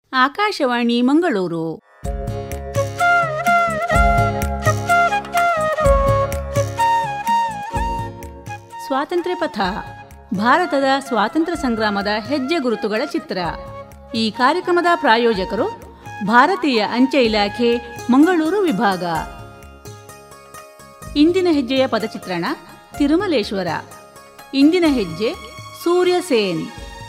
ಆಕಾಶವಾಣಿ ಮಂಗಳೂರು ಸ್ವಾತಂತ್ರ್ಯ ಪಥ ಭಾರತದ ಸ್ವಾತಂತ್ರ್ಯ ಸಂಗ್ರಾಮದ ಹೆಜ್ಜೆ ಗುರುತುಗಳ ಚಿತ್ರ ಈ ಕಾರ್ಯಕ್ರಮದ ಪ್ರಾಯೋಜಕರು ಭಾರತೀಯ ಅಂಚೆ ಇಲಾಖೆ ಮಂಗಳೂರು ವಿಭಾಗ ಇಂದಿನ ಹೆಜ್ಜೆಯ ಪದಚಿತ್ರಣ ತಿರುಮಲೇಶ್ವರ ಇಂದಿನ ಹೆಜ್ಜೆ ಸೂರ್ಯ ಸೇನ್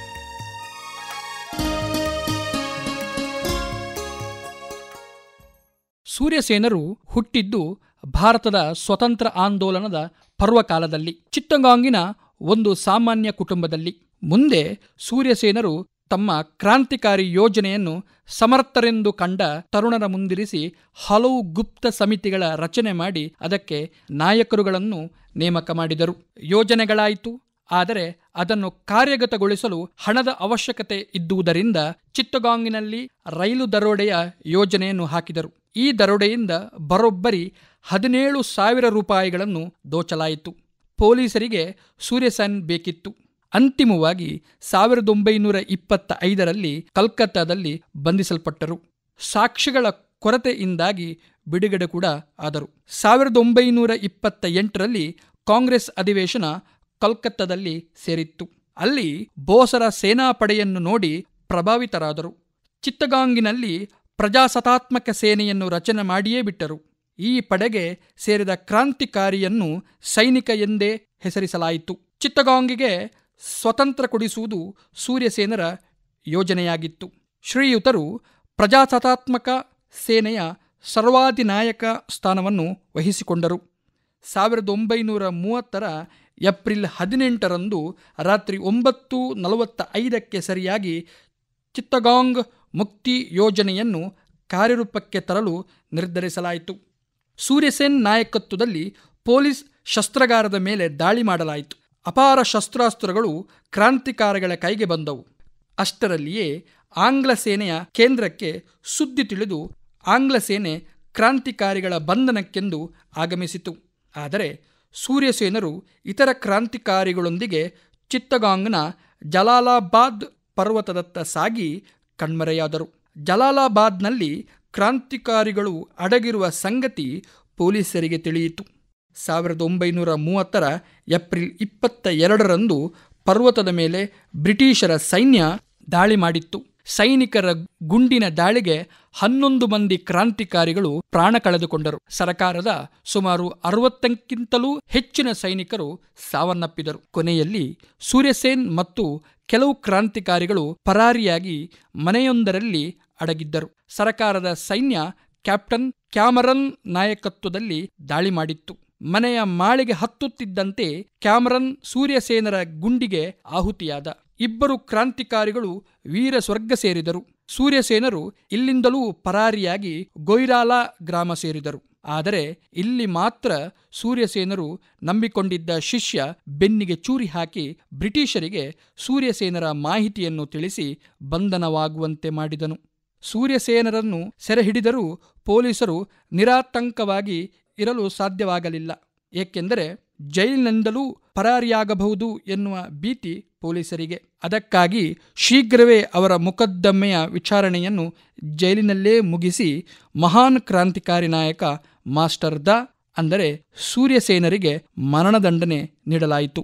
ಸೂರ್ಯಸೇನರು ಹುಟ್ಟಿದ್ದು ಭಾರತದ ಸ್ವತಂತ್ರ ಆಂದೋಲನದ ಪರ್ವಕಾಲದಲ್ಲಿ ಚಿತ್ತಗಾಂಗಿನ ಒಂದು ಸಾಮಾನ್ಯ ಕುಟುಂಬದಲ್ಲಿ ಮುಂದೆ ಸೂರ್ಯಸೇನರು ತಮ್ಮ ಕ್ರಾಂತಿಕಾರಿ ಯೋಜನೆಯನ್ನು ಸಮರ್ಥರೆಂದು ಕಂಡ ತರುಣರ ಮುಂದಿರಿಸಿ ಹಲವು ಗುಪ್ತ ಸಮಿತಿಗಳ ರಚನೆ ಮಾಡಿ ಅದಕ್ಕೆ ನಾಯಕರುಗಳನ್ನು ನೇಮಕ ಮಾಡಿದರು ಯೋಜನೆಗಳಾಯಿತು ಆದರೆ ಅದನ್ನು ಕಾರ್ಯಗತಗೊಳಿಸಲು ಹಣದ ಅವಶ್ಯಕತೆ ಇದ್ದುದರಿಂದ ಚಿತ್ತಗಾಂಗಿನಲ್ಲಿ ರೈಲು ದರೋಡೆಯ ಯೋಜನೆಯನ್ನು ಹಾಕಿದರು ಈ ದರೋಡೆಯಿಂದ ಬರೋಬ್ಬರಿ ಹದಿನೇಳು ಸಾವಿರ ರೂಪಾಯಿಗಳನ್ನು ದೋಚಲಾಯಿತು ಪೊಲೀಸರಿಗೆ ಸೂರ್ಯಸೇನ್ ಬೇಕಿತ್ತು ಅಂತಿಮವಾಗಿ ಸಾವಿರದ ಒಂಬೈನೂರ ಇಪ್ಪತ್ತ ಐದರಲ್ಲಿ ಕಲ್ಕತ್ತಾದಲ್ಲಿ ಬಂಧಿಸಲ್ಪಟ್ಟರು ಸಾಕ್ಷಿಗಳ ಕೊರತೆಯಿಂದಾಗಿ ಬಿಡುಗಡೆ ಕೂಡ ಆದರು ಸಾವಿರದ ಒಂಬೈನೂರ ಇಪ್ಪತ್ತ ಎಂಟರಲ್ಲಿ ಕಾಂಗ್ರೆಸ್ ಅಧಿವೇಶನ ಕಲ್ಕತ್ತಾದಲ್ಲಿ ಸೇರಿತ್ತು ಅಲ್ಲಿ ಬೋಸರ ಸೇನಾಪಡೆಯನ್ನು ನೋಡಿ ಪ್ರಭಾವಿತರಾದರು ಚಿತ್ತಗಾಂಗಿನಲ್ಲಿ ಪ್ರಜಾಸತ್ತಾತ್ಮಕ ಸೇನೆಯನ್ನು ರಚನೆ ಮಾಡಿಯೇ ಬಿಟ್ಟರು ಈ ಪಡೆಗೆ ಸೇರಿದ ಕ್ರಾಂತಿಕಾರಿಯನ್ನು ಸೈನಿಕ ಎಂದೇ ಹೆಸರಿಸಲಾಯಿತು ಚಿತ್ತಗಾಂಗಿಗೆ ಸ್ವತಂತ್ರ ಕೊಡಿಸುವುದು ಸೂರ್ಯಸೇನರ ಯೋಜನೆಯಾಗಿತ್ತು ಶ್ರೀಯುತರು ಪ್ರಜಾಸತ್ತಾತ್ಮಕ ಸೇನೆಯ ಸರ್ವಾಧಿನಾಯಕ ಸ್ಥಾನವನ್ನು ವಹಿಸಿಕೊಂಡರು ಸಾವಿರದ ಒಂಬೈನೂರ ಮೂವತ್ತರ ಏಪ್ರಿಲ್ ಹದಿನೆಂಟರಂದು ರಾತ್ರಿ ಒಂಬತ್ತು ನಲವತ್ತ ಐದಕ್ಕೆ ಸರಿಯಾಗಿ ಚಿತ್ತಗಾಂಗ್ ಮುಕ್ತಿ ಯೋಜನೆಯನ್ನು ಕಾರ್ಯರೂಪಕ್ಕೆ ತರಲು ನಿರ್ಧರಿಸಲಾಯಿತು ಸೂರ್ಯಸೇನ್ ನಾಯಕತ್ವದಲ್ಲಿ ಪೊಲೀಸ್ ಶಸ್ತ್ರಾಗಾರದ ಮೇಲೆ ದಾಳಿ ಮಾಡಲಾಯಿತು ಅಪಾರ ಶಸ್ತ್ರಾಸ್ತ್ರಗಳು ಕ್ರಾಂತಿಕಾರಿಗಳ ಕೈಗೆ ಬಂದವು ಅಷ್ಟರಲ್ಲಿಯೇ ಆಂಗ್ಲ ಸೇನೆಯ ಕೇಂದ್ರಕ್ಕೆ ಸುದ್ದಿ ತಿಳಿದು ಆಂಗ್ಲ ಸೇನೆ ಕ್ರಾಂತಿಕಾರಿಗಳ ಬಂಧನಕ್ಕೆಂದು ಆಗಮಿಸಿತು ಆದರೆ ಸೂರ್ಯಸೇನರು ಇತರ ಕ್ರಾಂತಿಕಾರಿಗಳೊಂದಿಗೆ ಚಿತ್ತಗಾಂಗ್ನ ಜಲಾಲಾಬಾದ್ ಪರ್ವತದತ್ತ ಸಾಗಿ ಕಣ್ಮರೆಯಾದರು ಜಲಾಲಾಬಾದ್ನಲ್ಲಿ ಕ್ರಾಂತಿಕಾರಿಗಳು ಅಡಗಿರುವ ಸಂಗತಿ ಪೊಲೀಸರಿಗೆ ತಿಳಿಯಿತು ಸಾವಿರದ ಒಂಬೈನೂರ ಮೂವತ್ತರ ಏಪ್ರಿಲ್ ಇಪ್ಪತ್ತ ಎರಡರಂದು ಪರ್ವತದ ಮೇಲೆ ಬ್ರಿಟಿಷರ ಸೈನ್ಯ ದಾಳಿ ಮಾಡಿತ್ತು ಸೈನಿಕರ ಗುಂಡಿನ ದಾಳಿಗೆ ಹನ್ನೊಂದು ಮಂದಿ ಕ್ರಾಂತಿಕಾರಿಗಳು ಪ್ರಾಣ ಕಳೆದುಕೊಂಡರು ಸರಕಾರದ ಸುಮಾರು ಅರವತ್ತಕ್ಕಿಂತಲೂ ಹೆಚ್ಚಿನ ಸೈನಿಕರು ಸಾವನ್ನಪ್ಪಿದರು ಕೊನೆಯಲ್ಲಿ ಸೂರ್ಯಸೇನ್ ಮತ್ತು ಕೆಲವು ಕ್ರಾಂತಿಕಾರಿಗಳು ಪರಾರಿಯಾಗಿ ಮನೆಯೊಂದರಲ್ಲಿ ಅಡಗಿದ್ದರು ಸರಕಾರದ ಸೈನ್ಯ ಕ್ಯಾಪ್ಟನ್ ಕ್ಯಾಮರನ್ ನಾಯಕತ್ವದಲ್ಲಿ ದಾಳಿ ಮಾಡಿತ್ತು ಮನೆಯ ಮಾಳಿಗೆ ಹತ್ತುತ್ತಿದ್ದಂತೆ ಕ್ಯಾಮರನ್ ಸೂರ್ಯಸೇನರ ಗುಂಡಿಗೆ ಆಹುತಿಯಾದ ಇಬ್ಬರು ಕ್ರಾಂತಿಕಾರಿಗಳು ವೀರ ಸ್ವರ್ಗ ಸೇರಿದರು ಸೂರ್ಯಸೇನರು ಇಲ್ಲಿಂದಲೂ ಪರಾರಿಯಾಗಿ ಗೊಯ್ರಾಲ ಗ್ರಾಮ ಸೇರಿದರು ಆದರೆ ಇಲ್ಲಿ ಮಾತ್ರ ಸೂರ್ಯಸೇನರು ನಂಬಿಕೊಂಡಿದ್ದ ಶಿಷ್ಯ ಬೆನ್ನಿಗೆ ಚೂರಿ ಹಾಕಿ ಬ್ರಿಟಿಷರಿಗೆ ಸೂರ್ಯಸೇನರ ಮಾಹಿತಿಯನ್ನು ತಿಳಿಸಿ ಬಂಧನವಾಗುವಂತೆ ಮಾಡಿದನು ಸೂರ್ಯಸೇನರನ್ನು ಸೆರೆ ಹಿಡಿದರೂ ಪೊಲೀಸರು ನಿರಾತಂಕವಾಗಿ ಇರಲು ಸಾಧ್ಯವಾಗಲಿಲ್ಲ ಏಕೆಂದರೆ ಜೈಲಿನಿಂದಲೂ ಪರಾರಿಯಾಗಬಹುದು ಎನ್ನುವ ಭೀತಿ ಪೊಲೀಸರಿಗೆ ಅದಕ್ಕಾಗಿ ಶೀಘ್ರವೇ ಅವರ ಮೊಕದ್ದಮೆಯ ವಿಚಾರಣೆಯನ್ನು ಜೈಲಿನಲ್ಲೇ ಮುಗಿಸಿ ಮಹಾನ್ ಕ್ರಾಂತಿಕಾರಿ ನಾಯಕ ಮಾಸ್ಟರ್ ದ ಅಂದರೆ ಸೂರ್ಯಸೇನರಿಗೆ ಮರಣದಂಡನೆ ನೀಡಲಾಯಿತು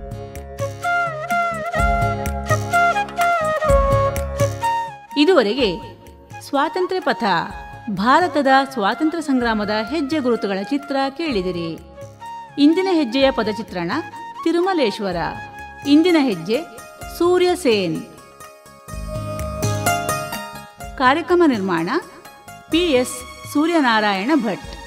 ಇದುವರೆಗೆ ಸ್ವಾತಂತ್ರ್ಯ ಪಥ ಭಾರತದ ಸ್ವಾತಂತ್ರ್ಯ ಸಂಗ್ರಾಮದ ಹೆಜ್ಜೆ ಗುರುತುಗಳ ಚಿತ್ರ ಕೇಳಿದಿರಿ ಇಂದಿನ ಹೆಜ್ಜೆಯ ಪದಚಿತ್ರಣ ತಿರುಮಲೇಶ್ವರ ಇಂದಿನ ಹೆಜ್ಜೆ ಸೂರ್ಯ ಸೇನ್ ಕಾರ್ಯಕ್ರಮ ನಿರ್ಮಾಣ ಪಿ ಎಸ್ ಸೂರ್ಯನಾರಾಯಣ ಭಟ್